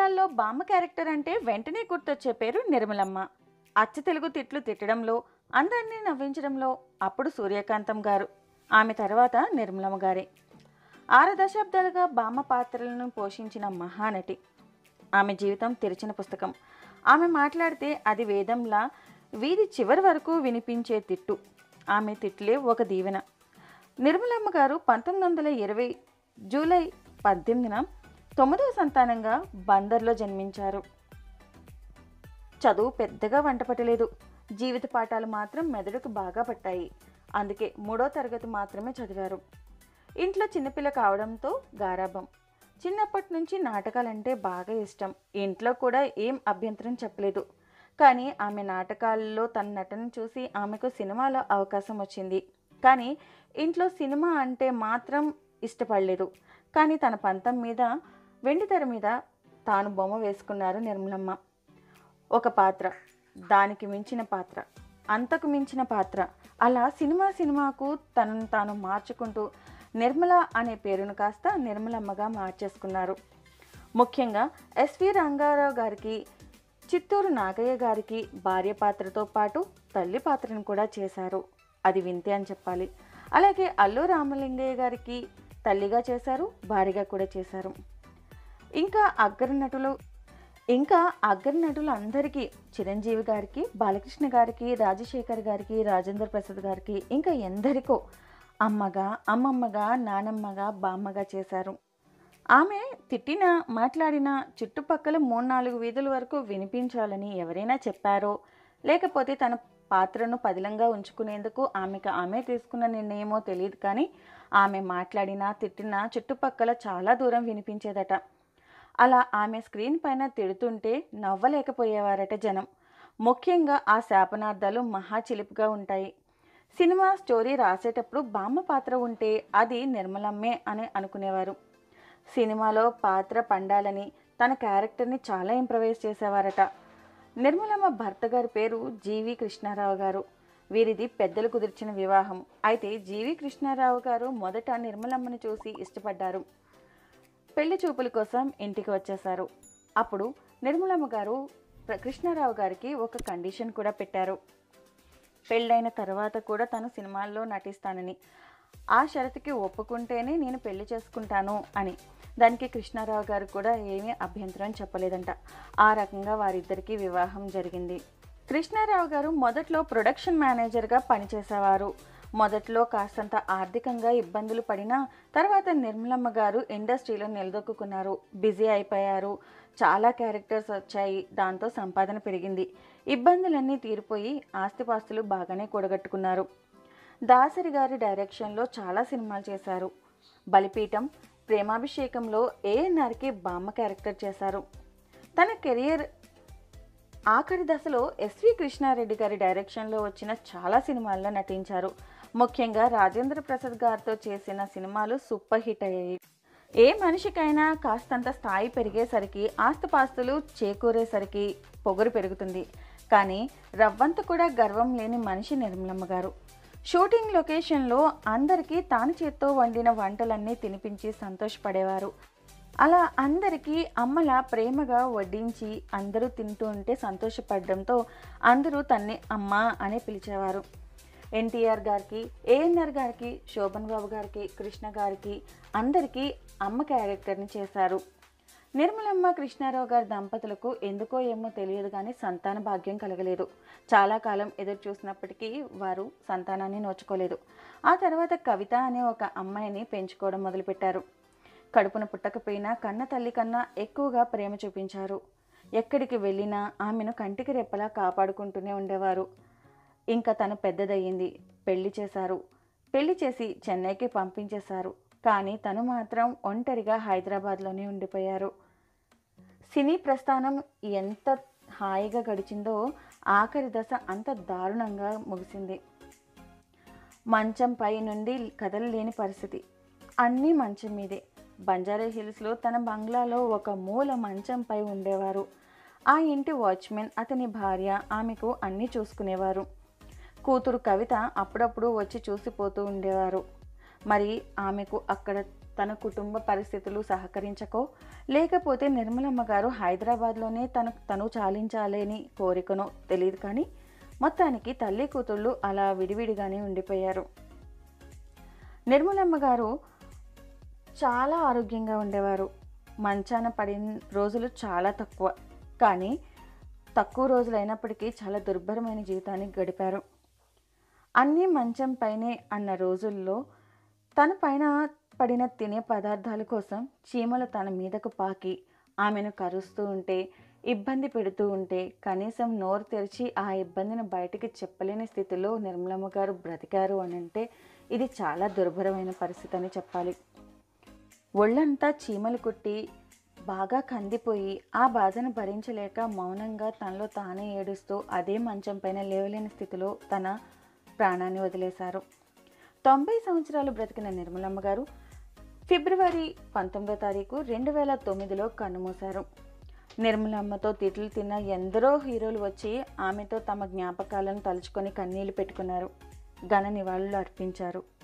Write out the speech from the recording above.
సీరియల్లో బామ్మ క్యారెక్టర్ అంటే వెంటనే గుర్తొచ్చే పేరు నిర్మలమ్మ అచ్చ తెలుగు తిట్లు తిట్టడంలో అందరినీ నవ్వించడంలో అప్పుడు సూర్యకాంతం గారు ఆమె తర్వాత నిర్మలమ్మ గారే ఆరు దశాబ్దాలుగా బామ్మ పాత్రలను పోషించిన మహానటి ఆమె జీవితం తెరిచిన పుస్తకం ఆమె మాట్లాడితే అది వేదంలా వీధి చివరి వరకు వినిపించే తిట్టు ఆమె తిట్లే ఒక దీవెన నిర్మలమ్మ గారు పంతొమ్మిది వందల ఇరవై జూలై పద్దెనిమిదిన తొమ్మిదవ సంతానంగా బందర్లో జన్మించారు చదువు పెద్దగా వంట పట్టలేదు జీవిత పాఠాలు మాత్రం మెదడుకు బాగా పట్టాయి అందుకే మూడో తరగతి మాత్రమే చదివారు ఇంట్లో చిన్నపిల్ల కావడంతో గారాబం చిన్నప్పటి నుంచి నాటకాలంటే బాగా ఇష్టం ఇంట్లో కూడా ఏం అభ్యంతరం చెప్పలేదు కానీ ఆమె నాటకాల్లో తన నటన చూసి ఆమెకు సినిమాలో అవకాశం వచ్చింది కానీ ఇంట్లో సినిమా అంటే మాత్రం ఇష్టపడలేదు కానీ తన పంతం మీద వెండి తెర మీద తాను బొమ్మ వేసుకున్నారు నిర్మలమ్మ ఒక పాత్ర దానికి మించిన పాత్ర అంతకు మించిన పాత్ర అలా సినిమా సినిమాకు తనను తాను మార్చుకుంటూ నిర్మల అనే పేరును కాస్త నిర్మలమ్మగా మార్చేసుకున్నారు ముఖ్యంగా ఎస్వి రంగారావు గారికి చిత్తూరు నాగయ్య గారికి భార్య పాత్రతో పాటు తల్లి పాత్రను కూడా చేశారు అది వింతే అని చెప్పాలి అలాగే అల్లు రామలింగయ్య గారికి తల్లిగా చేశారు భార్యగా కూడా చేశారు ఇంకా అగ్ర నటులు ఇంకా అగ్ర నటులు అందరికీ చిరంజీవి గారికి బాలకృష్ణ గారికి రాజశేఖర్ గారికి రాజేంద్ర ప్రసాద్ గారికి ఇంకా ఎందరికో అమ్మగా అమ్మమ్మగా నానమ్మగా బామ్మగా చేశారు ఆమె తిట్టిన మాట్లాడిన చుట్టుపక్కల మూడు నాలుగు వీధుల వరకు వినిపించాలని ఎవరైనా చెప్పారో లేకపోతే తన పాత్రను పదిలంగా ఉంచుకునేందుకు ఆమెకు ఆమె తీసుకున్న నిర్ణయమో తెలియదు కానీ ఆమె మాట్లాడినా తిట్టినా చుట్టుపక్కల చాలా దూరం వినిపించేదట అలా ఆమె స్క్రీన్ పైన తిడుతుంటే నవ్వలేకపోయేవారట జనం ముఖ్యంగా ఆ శాపనార్థాలు మహా చిలిపిగా ఉంటాయి సినిమా స్టోరీ రాసేటప్పుడు బామ్మ పాత్ర ఉంటే అది నిర్మలమ్మే అని అనుకునేవారు సినిమాలో పాత్ర పండాలని తన క్యారెక్టర్ని చాలా ఇంప్రవైజ్ చేసేవారట నిర్మలమ్మ భర్త గారి పేరు జీవి కృష్ణారావు గారు వీరిది పెద్దలు కుదిర్చిన వివాహం అయితే జీవి కృష్ణారావు గారు మొదట నిర్మలమ్మని చూసి ఇష్టపడ్డారు పెళ్లి చూపుల కోసం ఇంటికి వచ్చేశారు అప్పుడు నిర్మలమ్మ గారు ప్ర- కృష్ణారావు గారికి ఒక కండిషన్ కూడా పెట్టారు పెళ్ళైన తర్వాత కూడా తను సినిమాల్లో నటిస్తానని ఆ షరతుకి ఒప్పుకుంటేనే నేను పెళ్లి చేసుకుంటాను అని దానికి కృష్ణారావు గారు కూడా ఏమీ అభ్యంతరం చెప్పలేదంట ఆ రకంగా వారిద్దరికీ వివాహం జరిగింది కృష్ణారావు గారు మొదట్లో ప్రొడక్షన్ మేనేజర్గా పనిచేసేవారు మొదట్లో కాస్తంత ఆర్థికంగా ఇబ్బందులు పడినా తర్వాత నిర్మలమ్మ గారు ఇండస్ట్రీలో నిలదొక్కున్నారు బిజీ అయిపోయారు చాలా క్యారెక్టర్స్ వచ్చాయి దాంతో సంపాదన పెరిగింది ఇబ్బందులన్నీ తీరిపోయి ఆస్తిపాస్తులు బాగానే కూడగట్టుకున్నారు దాసరి గారి డైరెక్షన్లో చాలా సినిమాలు చేశారు బలిపీఠం ప్రేమాభిషేకంలో ఏఎన్ఆర్కి బామ్మ క్యారెక్టర్ చేశారు తన కెరియర్ ఆఖరి దశలో ఎస్వి కృష్ణారెడ్డి గారి డైరెక్షన్లో వచ్చిన చాలా సినిమాల్లో నటించారు ముఖ్యంగా రాజేంద్ర ప్రసాద్ గారితో చేసిన సినిమాలు సూపర్ హిట్ అయ్యాయి ఏ మనిషికైనా కాస్తంత స్థాయి పెరిగేసరికి ఆస్తుపాస్తులు చేకూరేసరికి పొగరు పెరుగుతుంది కానీ రవ్వంత కూడా గర్వం లేని మనిషి నిర్మలమ్మ గారు షూటింగ్ లొకేషన్లో అందరికీ తాను చేత్తో వండిన వంటలన్నీ తినిపించి సంతోషపడేవారు అలా అందరికీ అమ్మలా ప్రేమగా వడ్డించి అందరూ తింటూ ఉంటే సంతోషపడడంతో అందరూ తన్ని అమ్మ అని పిలిచేవారు ఎన్టీఆర్ గారికి ఏఎన్ఆర్ గారికి శోభన్ బాబు గారికి కృష్ణ గారికి అందరికీ అమ్మ క్యారెక్టర్ని చేశారు నిర్మలమ్మ కృష్ణారావు గారి దంపతులకు ఎందుకో ఏమో తెలియదు కానీ సంతాన భాగ్యం కలగలేదు చాలా కాలం ఎదురు చూసినప్పటికీ వారు సంతానాన్ని నోచుకోలేదు ఆ తర్వాత కవిత అనే ఒక అమ్మాయిని పెంచుకోవడం మొదలుపెట్టారు కడుపున పుట్టకపోయినా కన్న తల్లి కన్నా ఎక్కువగా ప్రేమ చూపించారు ఎక్కడికి వెళ్ళినా ఆమెను కంటికి రెప్పలా కాపాడుకుంటూనే ఉండేవారు ఇంకా తను పెద్దదయ్యింది పెళ్లి చేశారు పెళ్లి చేసి చెన్నైకి పంపించేశారు కానీ తను మాత్రం ఒంటరిగా హైదరాబాద్లోనే ఉండిపోయారు సినీ ప్రస్థానం ఎంత హాయిగా గడిచిందో ఆఖరి దశ అంత దారుణంగా ముగిసింది మంచంపై నుండి కదలలేని పరిస్థితి అన్నీ మంచం మీదే బంజారా హిల్స్లో తన బంగ్లాలో ఒక మూల మంచంపై ఉండేవారు ఆ ఇంటి వాచ్మెన్ అతని భార్య ఆమెకు అన్నీ చూసుకునేవారు కూతురు కవిత అప్పుడప్పుడు వచ్చి చూసిపోతూ ఉండేవారు మరి ఆమెకు అక్కడ తన కుటుంబ పరిస్థితులు సహకరించకో లేకపోతే నిర్మలమ్మ గారు హైదరాబాద్లోనే తన తను చాలించాలని కోరికనో తెలియదు కానీ మొత్తానికి తల్లి కూతుళ్ళు అలా విడివిడిగానే ఉండిపోయారు నిర్మలమ్మ గారు చాలా ఆరోగ్యంగా ఉండేవారు మంచాన పడిన రోజులు చాలా తక్కువ కానీ తక్కువ రోజులు అయినప్పటికీ చాలా దుర్భరమైన జీవితాన్ని గడిపారు అన్నీ మంచం పైనే అన్న రోజుల్లో తన పైన పడిన తినే పదార్థాల కోసం చీమలు తన మీదకు పాకి ఆమెను కరుస్తూ ఉంటే ఇబ్బంది పెడుతూ ఉంటే కనీసం నోరు తెరిచి ఆ ఇబ్బందిని బయటికి చెప్పలేని స్థితిలో నిర్మలమ్మ గారు బ్రతికారు అని అంటే ఇది చాలా దుర్భరమైన పరిస్థితి అని చెప్పాలి ఒళ్ళంతా చీమలు కుట్టి బాగా కందిపోయి ఆ బాధను భరించలేక మౌనంగా తనలో తానే ఏడుస్తూ అదే మంచం పైన లేవలేని స్థితిలో తన ప్రాణాన్ని వదిలేశారు తొంభై సంవత్సరాలు బ్రతికిన నిర్మలమ్మ గారు ఫిబ్రవరి పంతొమ్మిదో తారీఖు రెండు వేల తొమ్మిదిలో కన్నుమూశారు నిర్మలమ్మతో తిట్లు తిన్న ఎందరో హీరోలు వచ్చి ఆమెతో తమ జ్ఞాపకాలను తలుచుకొని కన్నీళ్లు పెట్టుకున్నారు ఘన నివాళులు అర్పించారు